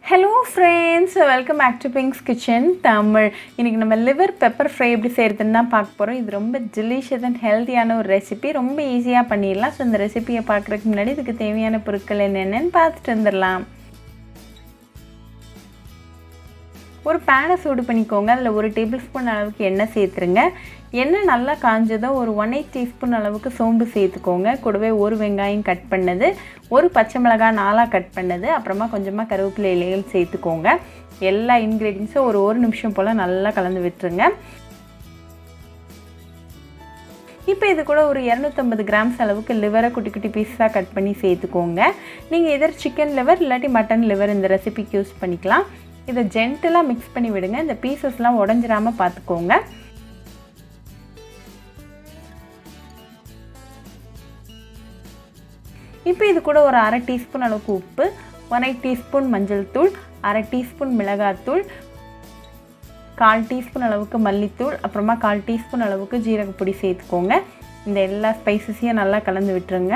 hello friends welcome back to Pinks kitchen Tamil இன்றைக்கி நம்ம liver pepper fry எப்படி செய்கிறதுன்னு தான் பார்க்க போகிறோம் இது ரொம்ப டெலிஷியஸ் அண்ட் ஹெல்த்தியான ஒரு ரெசிபி ரொம்ப ஈஸியாக பண்ணிடலாம் ஸோ இந்த ரெசிபியை பார்க்குறதுக்கு முன்னாடி இதுக்கு தேவையான பொருட்கள் என்னென்னு பார்த்துட்டு வந்துடலாம் ஒரு பேனை சூடு பண்ணிக்கோங்க அதில் ஒரு டேபிள் ஸ்பூன் அளவுக்கு எண்ணெய் சேர்த்துருங்க எண்ணெய் நல்லா காஞ்சதும் ஒரு ஒன் எயிட் டீஸ்பூன் அளவுக்கு சோம்பு சேர்த்துக்கோங்க கூடவே ஒரு வெங்காயம் கட் பண்ணது ஒரு பச்சை மிளகாய் நாலாக கட் பண்ணது அப்புறமா கொஞ்சமாக கருவேப்பிலை இலைகள் சேர்த்துக்கோங்க எல்லா இன்க்ரீடியன்ஸும் ஒரு ஒரு நிமிஷம் போல் நல்லா கலந்து விட்டுருங்க இப்போ இது கூட ஒரு இரநூத்தம்பது கிராம்ஸ் அளவுக்கு லிவரை குட்டி குட்டி பீஸாக கட் பண்ணி சேர்த்துக்கோங்க நீங்கள் எதிர் சிக்கன் லிவர் இல்லாட்டி மட்டன் லிவர் இந்த ரெசிபிக்கு யூஸ் பண்ணிக்கலாம் இதை ஜென்டலாக மிக்ஸ் பண்ணி விடுங்க இந்த பீசஸ்லாம் உடஞ்சிராமல் பார்த்துக்கோங்க இப்போ இது கூட ஒரு அரை டீஸ்பூன் அளவுக்கு உப்பு ஒன் டீஸ்பூன் மஞ்சள் தூள் அரை டீஸ்பூன் மிளகாத்தூள் கால் டீஸ்பூன் அளவுக்கு மல்லித்தூள் அப்புறமா கால் டீஸ்பூன் அளவுக்கு ஜீரகப்பொடி சேர்த்துக்கோங்க இந்த எல்லா ஸ்பைசஸையும் நல்லா கலந்து விட்டுருங்க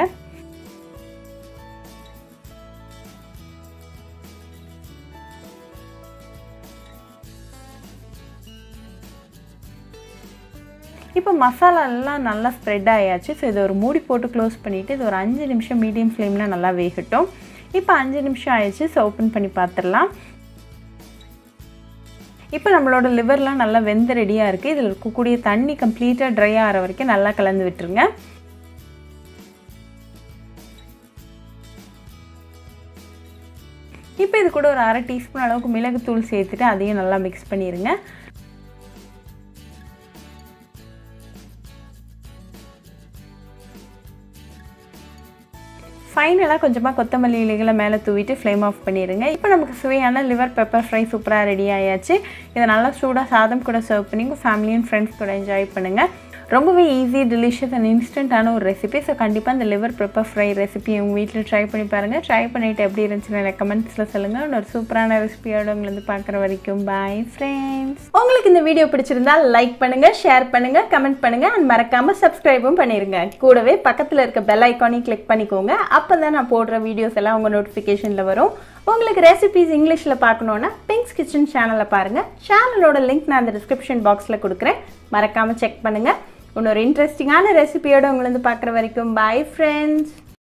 இப்போ மசாலா எல்லாம் நல்லா ஸ்ப்ரெட் ஆயாச்சு ஸோ இதை ஒரு மூடி போட்டு க்ளோஸ் பண்ணிவிட்டு இது ஒரு அஞ்சு நிமிஷம் மீடியம் ஃப்ளேமில் நல்லா வேகட்டும் இப்போ அஞ்சு நிமிஷம் ஆயிடுச்சு ஸோ ஓப்பன் பண்ணி பார்த்துடலாம் இப்போ நம்மளோட லிவர்லாம் நல்லா வெந்து ரெடியாக இருக்குது இதில் இருக்கக்கூடிய தண்ணி கம்ப்ளீட்டாக ட்ரை ஆகிற வரைக்கும் நல்லா கலந்து விட்டுருங்க இப்போ இது கூட ஒரு அரை டீஸ்பூன் அளவுக்கு மிளகுத்தூள் சேர்த்துட்டு அதையும் நல்லா மிக்ஸ் பண்ணிடுங்க ஃபைனலாக கொஞ்சமாக கொத்தமல்லி இலைகளை மேலே தூவிட்டு ஃப்ளேம் ஆஃப் பண்ணிடுங்க இப்போ நமக்கு சுவையான லிவர் பெப்பர் ஃப்ரை சூப்பராக ரெடி ஆயாச்சு இதை நல்லா சூடாக சாதம் கூட சர்வ் பண்ணி உங்கள் ஃபேமிலி அண்ட் ஃப்ரெண்ட்ஸ் கூட என்ஜாய் பண்ணுங்கள் ரொம்பவே ஈஸி டெலிஷியஸ் அண்ட் இன்ஸ்டண்ட்டான ஒரு ரெசிபி ஸோ கண்டிப்பாக இந்த லிவர் பெப்பர் ஃப்ரை ரெசிபி உங்கள் வீட்டில் ட்ரை பண்ணி பாருங்கள் ட்ரை பண்ணிவிட்டு எப்படி இருந்துச்சுன்னு எனக்கு கமெண்ட்ஸில் சொல்லுங்கள் இன்னொரு சூப்பரான ரெசிபியோட உங்களை வந்து பார்க்குற வரைக்கும் பாய் ஃப்ரெண்ட்ஸ் உங்களுக்கு இந்த வீடியோ பிடிச்சிருந்தா லைக் பண்ணுங்கள் ஷேர் பண்ணுங்கள் கமெண்ட் பண்ணுங்கள் அண்ட் மறக்காமல் சப்ஸ்கிரைபும் பண்ணிடுங்க கூடவே பக்கத்தில் இருக்க பெல் ஐக்கானையும் கிளிக் பண்ணிக்கோங்க அப்போ தான் நான் போடுற வீடியோஸ் எல்லாம் உங்கள் நோட்டிஃபிகேஷனில் வரும் உங்களுக்கு ரெசிபிஸ் இங்கிலீஷில் பார்க்கணுன்னா பிங்க்ஸ் கிச்சன் சேனலை பாருங்கள் சேனலோட லிங்க் நான் அந்த டிஸ்கிரிப்ஷன் பாக்ஸில் கொடுக்குறேன் மறக்காமல் செக் பண்ணுங்கள் இன்னொரு இன்ட்ரெஸ்டிங்கான ரெசிபியோட உங்களை வந்து பார்க்குற வரைக்கும் பாய் ஃப்ரெண்ட்ஸ்